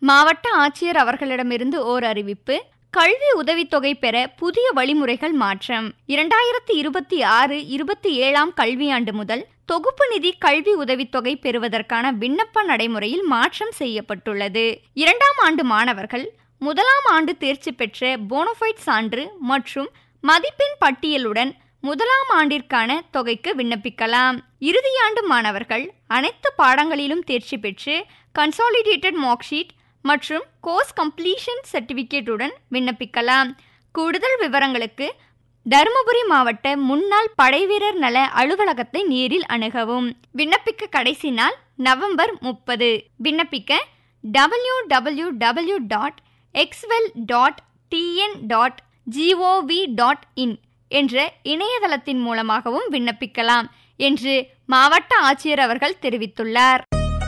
மாவட்ட ஆட்சியர் அவர்களிடமிருந்து ஓர் அறிவிப்பு கல்வி உதவித்தொகை பெற புதிய வழிமுறைகள் மாற்றம் இரண்டாயிரத்தி இருபத்தி ஆறு இருபத்தி ஏழாம் கல்வியாண்டு முதல் தொகுப்பு நிதி கல்வி உதவித்தொகை பெறுவதற்கான விண்ணப்ப நடைமுறையில் மாற்றம் செய்யப்பட்டுள்ளது இரண்டாம் ஆண்டு மாணவர்கள் முதலாம் ஆண்டு தேர்ச்சி பெற்ற போனோஃபைட் சான்று மற்றும் மதிப்பெண் பட்டியலுடன் முதலாம் ஆண்டிற்கான தொகைக்கு விண்ணப்பிக்கலாம் இறுதியாண்டு மாணவர்கள் அனைத்து பாடங்களிலும் தேர்ச்சி பெற்று கன்சாலிடேட்டட் மார்க்ஷீட் மற்றும் கோர்ஸ் கம்ப்ளீஷன் சர்டிபிகேட்டுடன் விண்ணப்பிக்கலாம் கூடுதல் விவரங்களுக்கு தருமபுரி மாவட்ட முன்னாள் படைவீரர் நல அலுவலகத்தை நேரில் அணுகவும் விண்ணப்பிக்க கடைசி நாள் நவம்பர் முப்பது விண்ணப்பிக்க டபிள்யூ டபிள்யூ டபிள்யூ டாட் எக்ஸ்வெல் dot TN dot GOV dot in என்ற இணையதளத்தின் மூலமாகவும் விண்ணப்பிக்கலாம் என்று மாவட்ட ஆட்சியர் அவர்கள் தெரிவித்துள்ளார்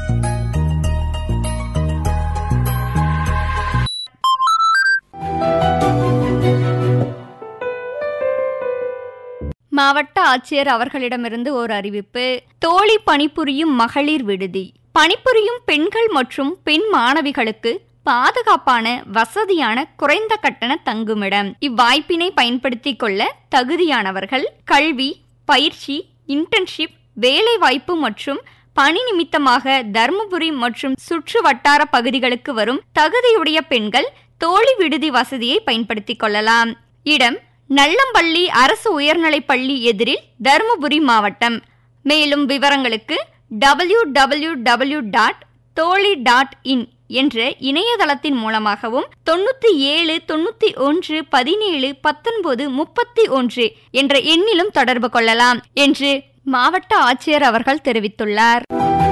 மாவட்ட ஆட்சியர் அவர்களிடமிருந்து ஒரு அறிவிப்பு தோழி பணிபுரியும் மகளிர் விடுதி பணிபுரியும் பெண்கள் மற்றும் பெண் மாணவிகளுக்கு பாதுகாப்பான வசதியான குறைந்த கட்டண தங்குமிடம் இவ்வாய்ப்பினை பயன்படுத்திக் கொள்ள தகுதியானவர்கள் கல்வி பயிற்சி இன்டர்ன்ஷிப் வேலைவாய்ப்பு மற்றும் பணி நிமித்தமாக தருமபுரி மற்றும் சுற்று வட்டார பகுதிகளுக்கு வரும் தகுதியுடைய பெண்கள் தோழி விடுதி வசதியை பயன்படுத்திக் கொள்ளலாம் இடம் நல்லம்பள்ளி அரசு உயர்நிலைப் பள்ளி எதிரில் தருமபுரி மாவட்டம் மேலும் விவரங்களுக்கு W W W dot Thozhi dot in என்ற இணையதளத்தின் மூலமாகவும் தொண்ணூத்தி ஏழு தொண்ணூத்தி ஒன்று பதினேழு பத்தொன்பது முப்பத்தி ஒன்று என்ற எண்ணிலும் தொடர்பு கொள்ளலாம் என்று மாவட்ட ஆட்சியர் அவர்கள் தெரிவித்துள்ளார்